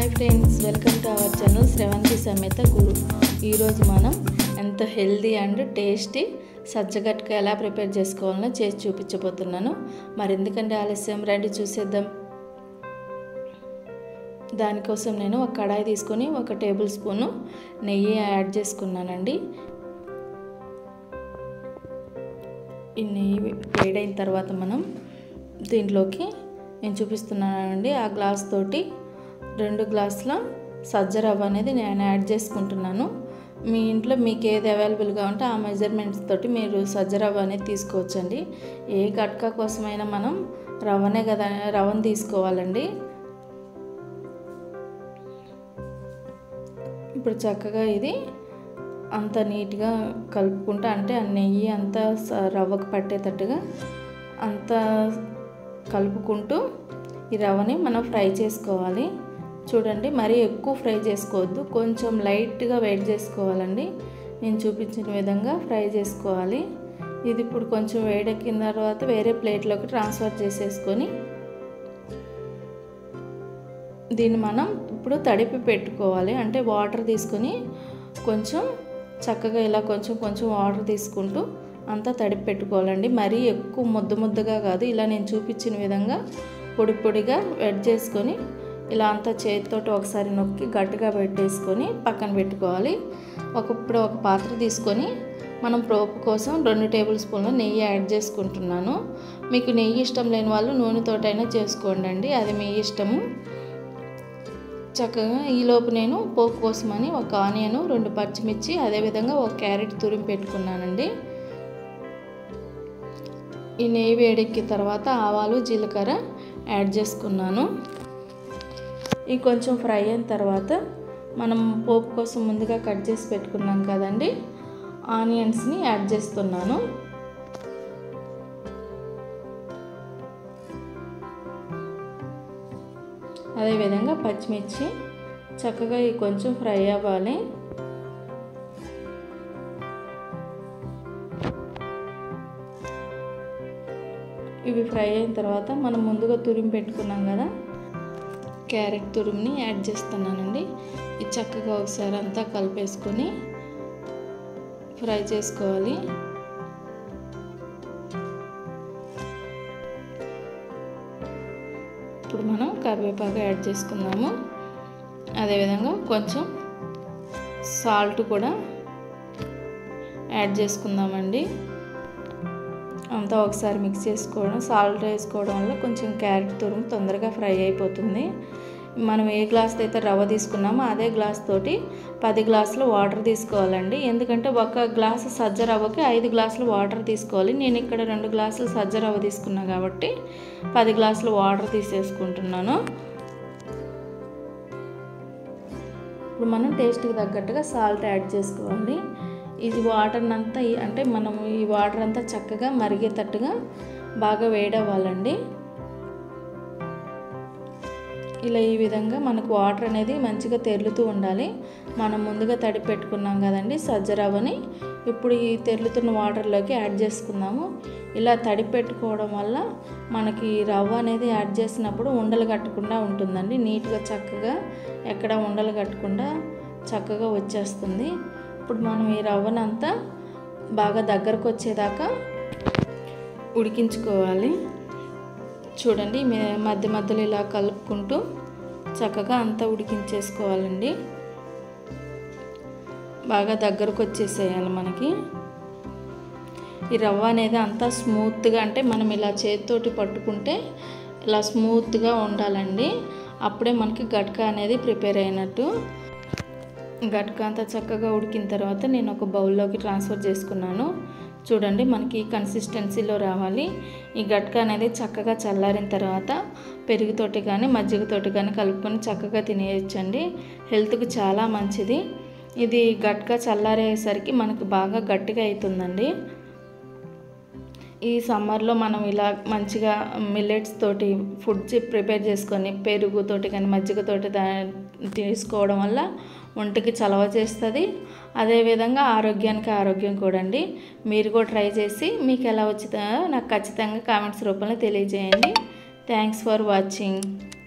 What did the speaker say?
hi friends welcome to our channel Sravanthi సమేత గురు ఈరోజు మనం ఎంత హెల్దీ అండ్ టేస్టీ సజ్జగట్టుకు ఎలా ప్రిపేర్ చేసుకోవాలో చేసి చూపించబోతున్నాను మరి ఎందుకంటే ఆలస్యం రండి చూసేద్దాం దానికోసం నేను ఒక కడాయి తీసుకొని ఒక టేబుల్ స్పూను నెయ్యి యాడ్ చేసుకున్నానండి ఈ నెయ్యి వేడైన తర్వాత మనం దీంట్లోకి నేను చూపిస్తున్నానండి ఆ గ్లాస్ తోటి రెండు గ్లాసుల సజ్జ రవ్వ అనేది నేను యాడ్ చేసుకుంటున్నాను మీ ఇంట్లో మీకు ఏది అవైలబుల్గా ఉంటే ఆ మెజర్మెంట్స్ తోటి మీరు సజ్జ రవ్వ అనేది తీసుకోవచ్చండి ఏ గట్క కోసమైనా మనం రవ్వనే కదా రవ్వను తీసుకోవాలండి ఇప్పుడు చక్కగా ఇది అంత నీట్గా కలుపుకుంటూ అంటే ఆ నెయ్యి అంతా రవ్వకు పట్టేటట్టుగా అంత కలుపుకుంటూ ఈ రవ్వని మనం ఫ్రై చేసుకోవాలి చూడండి మరీ ఎక్కువ ఫ్రై చేసుకోవద్దు కొంచెం లైట్గా వెయిట్ చేసుకోవాలండి నేను చూపించిన విధంగా ఫ్రై చేసుకోవాలి ఇది ఇప్పుడు కొంచెం వేడెక్కిన తర్వాత వేరే ప్లేట్లోకి ట్రాన్స్ఫర్ చేసేసుకొని దీన్ని మనం ఇప్పుడు తడిపి పెట్టుకోవాలి అంటే వాటర్ తీసుకొని కొంచెం చక్కగా ఇలా కొంచెం కొంచెం వాటర్ తీసుకుంటూ అంతా తడిపి పెట్టుకోవాలండి మరీ ఎక్కువ ముద్ద ముద్దగా కాదు ఇలా నేను చూపించిన విధంగా పొడి పొడిగా వెడ్ చేసుకొని ఇలా అంతా చేతితోటి ఒకసారి నొక్కి గట్టిగా పెట్టేసుకొని పక్కన పెట్టుకోవాలి ఒక ఇప్పుడు ఒక పాత్ర తీసుకొని మనం ప్రోపు కోసం రెండు టేబుల్ స్పూన్లు నెయ్యి యాడ్ చేసుకుంటున్నాను మీకు నెయ్యి ఇష్టం లేని వాళ్ళు నూనెతోటైనా చేసుకోండి అండి అది మీ ఇష్టము చక్కగా ఈలోపు నేను పోపు కోసమని ఒక ఆనియన్ రెండు పచ్చిమిర్చి అదేవిధంగా ఒక క్యారెట్ తురిమి పెట్టుకున్నానండి ఈ నెయ్యి వేడెక్కిన తర్వాత ఆవాలు జీలకర్ర యాడ్ చేసుకున్నాను ఇవి కొంచెం ఫ్రై అయిన తర్వాత మనం పోపు కోసం ముందుగా కట్ చేసి పెట్టుకున్నాం కదండి ఆనియన్స్ని యాడ్ చేస్తున్నాను అదేవిధంగా పచ్చిమిర్చి చక్కగా ఇవి కొంచెం ఫ్రై అవ్వాలి ఇవి ఫ్రై అయిన తర్వాత మనం ముందుగా తురిమి పెట్టుకున్నాం కదా క్యారెట్ తురుముని యాడ్ చేస్తున్నానండి ఇది చక్కగా ఒకసారి అంతా కలిపేసుకొని ఫ్రై చేసుకోవాలి ఇప్పుడు మనం కరివేపాకు యాడ్ చేసుకుందాము అదేవిధంగా కొంచెం సాల్ట్ కూడా యాడ్ చేసుకుందామండి అంతా ఒకసారి మిక్స్ చేసుకోవడం సాల్ట్ వేసుకోవడం వల్ల కొంచెం క్యారెట్ తురుము తొందరగా ఫ్రై అయిపోతుంది మనం ఏ గ్లాస్ అయితే రవ్వ తీసుకున్నామో అదే గ్లాస్ తోటి పది గ్లాసులు వాటర్ తీసుకోవాలండి ఎందుకంటే ఒక గ్లాసు సజ్జ రవ్వకి ఐదు గ్లాసులు వాటర్ తీసుకోవాలి నేను ఇక్కడ రెండు గ్లాసులు సజ్జ రవ్వ తీసుకున్నాను కాబట్టి పది గ్లాసులు వాటర్ తీసేసుకుంటున్నాను ఇప్పుడు మనం టేస్ట్కి తగ్గట్టుగా సాల్ట్ యాడ్ చేసుకోవాలి ఇది వాటర్ అంతా అంటే మనం ఈ వాటర్ అంతా చక్కగా మరిగేటట్టుగా బాగా వేడవ్వాలండి ఇలా ఈ విధంగా మనకు వాటర్ అనేది మంచిగా తెరులుతూ ఉండాలి మనం ముందుగా తడి పెట్టుకున్నాం కదండి సజ్జరవ్వని ఇప్పుడు ఈ తెరులుతున్న వాటర్లోకి యాడ్ చేసుకుందాము ఇలా తడి పెట్టుకోవడం వల్ల మనకి రవ్వ అనేది యాడ్ చేసినప్పుడు ఉండలు కట్టకుండా ఉంటుందండి నీట్గా చక్కగా ఎక్కడ ఉండలు కట్టకుండా చక్కగా వచ్చేస్తుంది ఇప్పుడు మనం ఈ రవ్వనంతా బాగా దగ్గరకు వచ్చేదాకా ఉడికించుకోవాలి చూడండి మధ్య మధ్యలో ఇలా కలుపుకుంటూ చక్కగా అంతా ఉడికించేసుకోవాలండి బాగా దగ్గరకు వచ్చేసేయాలి మనకి ఈ రవ్వ అనేది అంతా స్మూత్గా అంటే మనం ఇలా చేతితోటి పట్టుకుంటే ఇలా స్మూత్గా ఉండాలండి అప్పుడే మనకి గట్క అనేది ప్రిపేర్ అయినట్టు గట్క అంతా చక్కగా ఉడికిన తర్వాత నేను ఒక బౌల్లోకి ట్రాన్స్ఫర్ చేసుకున్నాను చూడండి మనకి కన్సిస్టెన్సీలో రావాలి ఈ గట్క అనేది చక్కగా చల్లారిన తర్వాత పెరుగుతోటి కానీ మజ్జిగతోటి కానీ కలుపుకొని చక్కగా తినేయచ్చండి హెల్త్కి చాలా మంచిది ఇది గట్క చల్లారేసరికి మనకు బాగా గట్టిగా అవుతుందండి ఈ సమ్మర్లో మనం ఇలా మంచిగా మిల్లెట్స్ తోటి ఫుడ్ ప్రిపేర్ చేసుకొని పెరుగుతోటి కానీ మజ్జిగతోటి దా తీసుకోవడం వల్ల ఒంటికి చలవ చేస్తుంది అదేవిధంగా ఆరోగ్యానికి ఆరోగ్యం కూడా అండి మీరు కూడా ట్రై చేసి మీకు ఎలా వచ్చిందో నాకు ఖచ్చితంగా కామెంట్స్ రూపంలో తెలియజేయండి థ్యాంక్స్ ఫర్ వాచింగ్